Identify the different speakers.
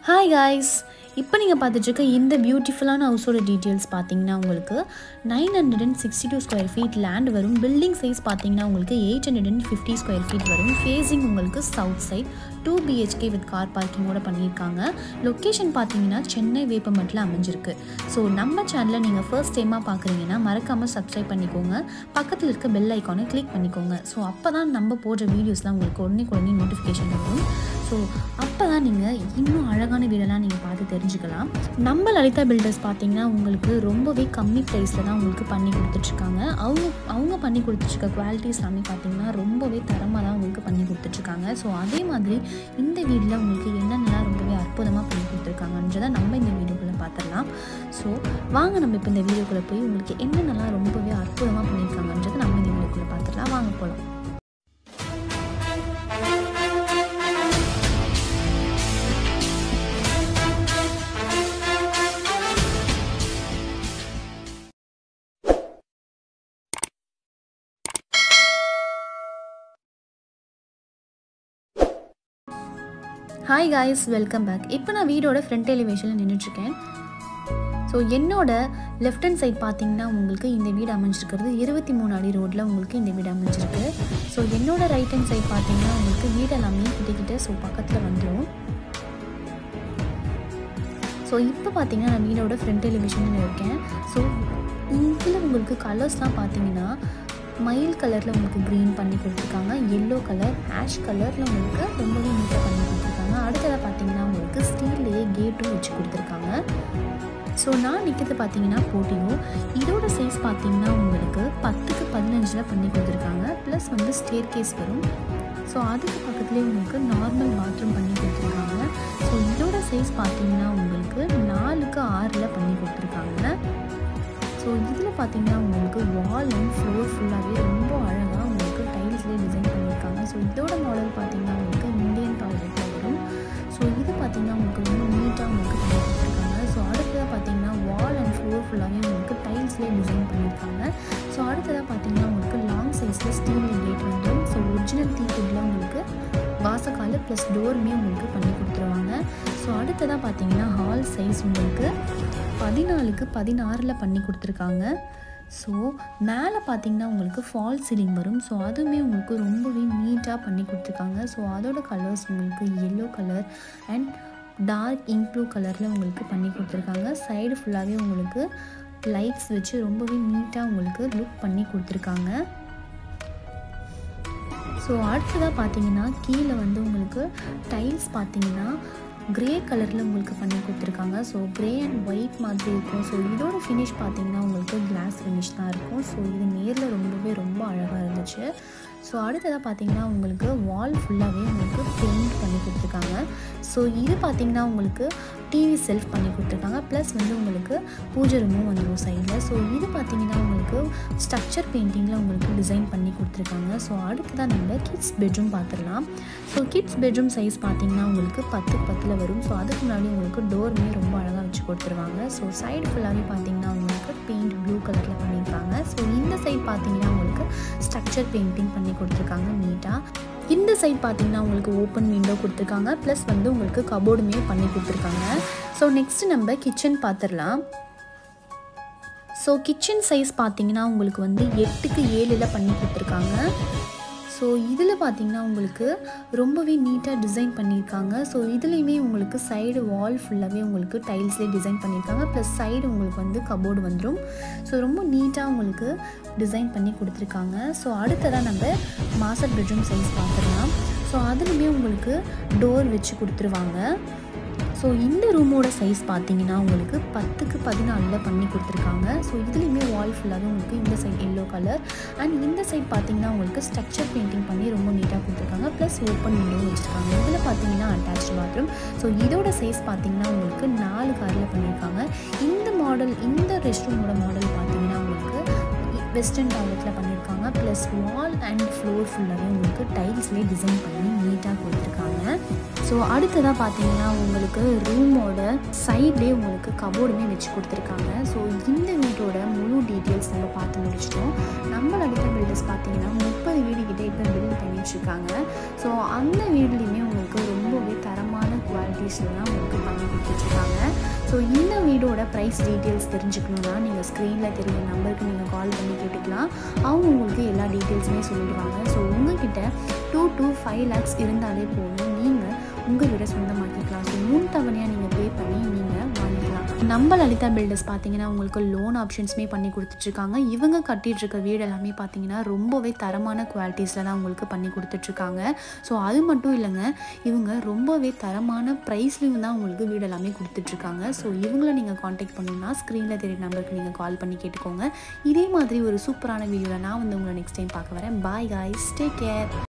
Speaker 1: hi guys இப்போ நீங்கள் பார்த்துட்ருக்க இந்த பியூட்டிஃபுல்லான ஹவுஸோட டீட்டெயில்ஸ் பார்த்தீங்கன்னா உங்களுக்கு nine hundred and sixty two square feet land வரும் பில்டிங் சைஸ் பார்த்தீங்கன்னா உங்களுக்கு eight hundred and fifty square feet வரும் ஃபேஸிங் உங்களுக்கு south side two BHK with car பார்க்கிங்கோட பண்ணியிருக்காங்க லொக்கேஷன் பார்த்தீங்கன்னா சென்னை வேப்பமட்டில் அமைஞ்சிருக்கு ஸோ நம்ம சேனலை நீங்கள் ஃபர்ஸ்ட் டைமாக பார்க்குறீங்கன்னா மறக்காமல் சப்ஸ்கிரைப் பண்ணிக்கோங்க பக்கத்தில் இருக்க பெல் ஐக்கானை கிளிக் பண்ணிக்கோங்க ஸோ அப்போ தான் நம்ம போடுற வீடியோஸ்லாம் உங்களுக்கு உடனே உடனே நோட்டிஃபிகேஷன் வரும் ஸோ அப்போ தான் நீங்கள் இன்னும் அழகான வீடெல்லாம் நீங்கள் பார்த்து தெரிஞ்சுக்கலாம் நம்ம லலிதா பில்டர்ஸ் பார்த்தீங்கன்னா உங்களுக்கு ரொம்பவே கம்மி ப்ரைஸில் தான் உங்களுக்கு பண்ணி கொடுத்துட்ருக்காங்க அவங்க அவங்க பண்ணி கொடுத்துட்ருக்க குவாலிட்டிஸ் எல்லாமே பார்த்தீங்கன்னா ரொம்பவே தரமாக தான் உங்களுக்கு பண்ணி கொடுத்துட்ருக்காங்க ஸோ அதே மாதிரி இந்த வீட்டில் உங்களுக்கு என்னென்னலாம் ரொம்பவே அற்புதமாக பண்ணி கொடுத்துருக்காங்கன்றதை நம்ம இந்த வீடியோக்குள்ளே பார்த்துடலாம் ஸோ வாங்க நம்ம இப்போ இந்த வீடியோக்குள்ளே போய் உங்களுக்கு என்னென்னலாம் ரொம்பவே அற்புதமாக பண்ணியிருக்காங்கன்றதை நம்ம இந்த வீடியோக்குள்ளே பார்த்துடலாம் வாங்க போகலாம் ஹாய் காய்ஸ் வெல்கம் பேக் இப்போ நான் வீடோட ஃப்ரண்ட் எலிவேஷனில் நின்றுட்டுருக்கேன் ஸோ என்னோட லெஃப்ட் ஹேண்ட் சைட் பார்த்தீங்கன்னா உங்களுக்கு இந்த வீடு அமைஞ்சிருக்கிறது இருபத்தி மூணு அடி ரோட்டில் உங்களுக்கு இந்த வீடு அமைஞ்சிருக்கு ஸோ என்னோட ரைட் ஹேண்ட் சைட் பார்த்தீங்கன்னா உங்களுக்கு வீடு எல்லாமே கிட்டக்கிட்ட ஸோ பக்கத்தில் வந்துடும் ஸோ இப்போ பார்த்தீங்கன்னா நான் வீடோட ஃப்ரண்ட் எலிவேஷனில் இருக்கேன் ஸோ இதில் உங்களுக்கு கலர்ஸ்லாம் பார்த்தீங்கன்னா மயில் கலரில் உங்களுக்கு க்ரீன் பண்ணி கொடுத்துருக்காங்க எல்லோ கலர் ஆஷ் கலரில் உங்களுக்கு ரொம்பவே நீட்டாக பண்ணி கொடுத்துருக்காங்க அடுத்ததாக பார்த்தீங்கன்னா உங்களுக்கு ஸ்டீல்லையே கேட்டும் வச்சு கொடுத்துருக்காங்க ஸோ நான் நிற்கிறது பார்த்தீங்கன்னா போட்டியோ இதோட சைஸ் பார்த்தீங்கன்னா உங்களுக்கு பத்துக்கு பதினஞ்சில் பண்ணி கொடுத்துருக்காங்க ப்ளஸ் வந்து ஸ்டேர் கேஸ் வரும் ஸோ அதுக்கு பக்கத்துலேயே உங்களுக்கு நார்மல் பாத்ரூம் பண்ணி கொடுத்துருக்காங்க ஸோ இதோட சைஸ் பார்த்தீங்கன்னா உங்களுக்கு நாலுக்கு ஆறில் பண்ணி கொடுத்துருக்காங்க ஸோ இதில் பார்த்தீங்கன்னா உங்களுக்கு வால் அண்ட் ஃப்ளோர் ஃபுல்லாகவே ரொம்ப அழகாக உங்களுக்கு டைல்ஸ்லேயே டிசைன் பண்ணியிருக்காங்க ஸோ இதோட மாடல் பார்த்தீங்கன்னா உங்களுக்கு இந்தியன் டாய்லெட்டில் வரும் ஸோ இது பார்த்தீங்கன்னா உங்களுக்கு ரொம்ப நீட்டாக உங்களுக்கு பண்ணி கொடுத்துருக்காங்க ஸோ அடுத்ததாக பார்த்தீங்கன்னா வால் அண்ட் ஃப்ளோர் ஃபுல்லாகவே உங்களுக்கு டைல்ஸ்லேயே டிசைன் பண்ணியிருக்காங்க ஸோ அடுத்ததாக பார்த்தீங்கன்னா உங்களுக்கு லாங் சைஸில் ஸ்டீல் கேட் வந்துடும் ஸோ ஒரிஜினல் தீக்குடில் உங்களுக்கு வாசக்கால் ப்ளஸ் டோருமே உங்களுக்கு பண்ணி கொடுத்துருவாங்க ஸோ அடுத்ததாக பார்த்தீங்கன்னா ஹால் சைஸ் உங்களுக்கு பதினாலுக்கு பதினாறில் பண்ணி கொடுத்துருக்காங்க ஸோ மேலே பார்த்தீங்கன்னா உங்களுக்கு ஃபால் சீலிங் வரும் ஸோ அதுவுமே உங்களுக்கு ரொம்பவே நீட்டாக பண்ணி கொடுத்துருக்காங்க ஸோ அதோட கலர்ஸ் உங்களுக்கு yellow colour and dark ink blue கலரில் உங்களுக்கு பண்ணி கொடுத்துருக்காங்க சைடு ஃபுல்லாகவே உங்களுக்கு லைட்ஸ் வச்சு ரொம்பவே நீட்டாக உங்களுக்கு லுக் பண்ணி கொடுத்துருக்காங்க ஸோ அடுத்ததாக பார்த்தீங்கன்னா கீழே வந்து உங்களுக்கு டைல்ஸ் பார்த்தீங்கன்னா க்ரே கலரில் உங்களுக்கு பண்ணி கொடுத்துருக்காங்க ஸோ க்ரே அண்ட் ஒயிட் மாதிரி இருக்கும் ஸோ இதோட ஃபினிஷ் பார்த்தீங்கன்னா உங்களுக்கு கிளாஸ் ஃபினிஷ் தான் இருக்கும் ஸோ இது நேரில் ரொம்பவே ரொம்ப அழகாக இருந்துச்சு ஸோ அடுத்ததாக பார்த்தீங்கன்னா உங்களுக்கு வால் ஃபுல்லாகவே உங்களுக்கு பெயிண்ட் பண்ணி கொடுத்துருக்காங்க ஸோ இது பார்த்தீங்கன்னா உங்களுக்கு டிவி செல்ஃப் பண்ணி கொடுத்துருக்காங்க ப்ளஸ் வந்து உங்களுக்கு பூஜை ரூமும் வந்துடும் சைடில் ஸோ இது பார்த்தீங்கன்னா உங்களுக்கு ஸ்ட்ரக்சர் பெயிண்டிங்கில் உங்களுக்கு டிசைன் பண்ணி கொடுத்துருக்காங்க ஸோ அடுத்ததான் நம்ம கிட்ஸ் பெட்ரூம் பார்த்துடலாம் ஸோ கிட்ஸ் பெட்ரூம் சைஸ் பார்த்தீங்கன்னா உங்களுக்கு பத்துக்கு பத்தில் வரும் ஸோ அதுக்கு முன்னாடி உங்களுக்கு டோருமே ரொம்ப அழகாக வச்சு கொடுத்துருவாங்க ஸோ சைடு ஃபுல்லாகவே பார்த்தீங்கன்னா உங்களுக்கு பெயிண்ட் ப்ளூ கலரில் பண்ணியிருக்காங்க ஸோ இந்த சைட் பார்த்தீங்கன்னா உங்களுக்கு ஸ்ட்ரக்சர் பெயிண்டிங் பண்ணி கொடுத்துருக்காங்க நீட்டாக இந்த சைட் பார்த்தீங்கன்னா உங்களுக்கு ஓப்பன் விண்டோ கொடுத்துருக்காங்க ப்ளஸ் வந்து உங்களுக்கு கபோர்டுமே பண்ணி கொடுத்துருக்காங்க ஸோ நெக்ஸ்ட்டு நம்ம கிச்சன் பார்த்துடலாம் ஸோ கிச்சன் சைஸ் பார்த்தீங்கன்னா உங்களுக்கு வந்து எட்டுக்கு ஏழில் பண்ணி கொடுத்துருக்காங்க ஸோ இதில் பார்த்தீங்கன்னா உங்களுக்கு ரொம்பவே நீட்டாக டிசைன் பண்ணியிருக்காங்க ஸோ இதுலேயுமே உங்களுக்கு சைடு வால் ஃபுல்லாகவே உங்களுக்கு டைல்ஸ்லேயே டிசைன் பண்ணியிருக்காங்க ப்ளஸ் சைடு உங்களுக்கு வந்து கபோர்டு வந்துடும் ஸோ ரொம்ப நீட்டாக உங்களுக்கு டிசைன் பண்ணி கொடுத்துருக்காங்க ஸோ அடுத்ததாக நம்ம மாஸ்டர் பெட்ரூம் சைஸ் பார்த்துடலாம் ஸோ அதுலேயுமே உங்களுக்கு டோர் வச்சு கொடுத்துருவாங்க ஸோ இந்த ரூமோட சைஸ் பார்த்தீங்கன்னா உங்களுக்கு பத்துக்கு பதினாலில் பண்ணி கொடுத்துருக்காங்க ஸோ இதுலேயுமே வால் ஃபுல்லாகவே உங்களுக்கு இந்த சைட் எல்லோ கலர் அண்ட் இந்த சைட் பார்த்தீங்கன்னா உங்களுக்கு ஸ்ட்ரக்சர் பெயிண்டிங் பண்ணி ரொம்ப நீட்டாக கொடுத்துருக்காங்க ப்ளஸ் ஓப்பன் விண்டோவும் வச்சுருக்காங்க இதில் பார்த்தீங்கன்னா அட்டாச் பாத்ரூம் ஸோ இதோட சைஸ் பார்த்தீங்கன்னா உங்களுக்கு நாலு காரில் பண்ணியிருக்காங்க இந்த மாடல் இந்த ரெஸ்ட் ரூமோட மாடல் பார்த்தீங்கன்னா உங்களுக்கு வெஸ்டர்ன் டாய்லெட்டில் பண்ணியிருக்காங்க ப்ளஸ் வால் அண்ட் ஃப்ளோர் ஃபுல்லாகவே உங்களுக்கு டைல்ஸ்லேயே டிசைன் பண்ணி நீட்டாக கொடுத்துருக்காங்க ஸோ அடுத்ததாக பார்த்தீங்கன்னா உங்களுக்கு ரூமோட சைட்லேயே உங்களுக்கு கபோர்டுமே வச்சு கொடுத்துருக்காங்க ஸோ இந்த வீட்டோட முழு டீட்டெயில்ஸ் நம்ம பார்த்து முடிச்சிட்டோம் நம்ம லலிதா பில்டர்ஸ் பார்த்தீங்கன்னா முப்பது வீடு கிட்டே இப்போ பில்ட் பண்ணிட்டுருக்காங்க ஸோ அந்த வீட்லேயுமே உங்களுக்கு ரொம்பவே தரமான குவாலிட்டி குவாலிட்டிஸ்லாம் உங்களுக்கு பண்ணி கொடுத்துட்ருக்காங்க ஸோ இந்த வீடோட ப்ரைஸ் டீட்டெயில்ஸ் தெரிஞ்சுக்கணுன்னா நீங்கள் ஸ்க்ரீனில் தெரிய நம்பருக்கு நீங்கள் கால் பண்ணி கேட்டுக்கலாம் அவங்க உங்களுக்கு எல்லா டீட்டெயில்ஸுமே சொல்லிடுவாங்க ஸோ உங்ககிட்ட டூ டு ஃபைவ் லேக்ஸ் இருந்தாலே போதும் நீங்கள் உங்கள் வீடை சொந்தமாக்கிக்கலாம் ஸோ மூணு தவணையாக நீங்கள் பே பண்ணி நீங்கள் வாங்கிக்கலாம் நம்ம லலிதா பில்டர்ஸ் பார்த்தீங்கன்னா உங்களுக்கு லோன் ஆப்ஷன்ஸுமே பண்ணி கொடுத்துட்ருக்காங்க இவங்க கட்டிட்டு இருக்க வீடு எல்லாமே பார்த்தீங்கன்னா ரொம்பவே தரமான குவாலிட்டிஸில் தான் உங்களுக்கு பண்ணி கொடுத்துட்ருக்காங்க ஸோ அது மட்டும் இல்லைங்க இவங்க ரொம்பவே தரமான ப்ரைஸ்லையும் தான் உங்களுக்கு வீடு எல்லாமே கொடுத்துட்ருக்காங்க ஸோ இவங்கள நீங்கள் காண்டாக்ட் பண்ணணும்னா ஸ்க்ரீனில் தெரிய நம்பருக்கு நீங்கள் கால் பண்ணி கேட்டுக்கோங்க இதே மாதிரி ஒரு சூப்பரான வீடியோவில் நான் வந்து உங்களை நெக்ஸ்ட் டைம் பார்க்க வரேன் பாய் காய்ஸ் டேக் கேர்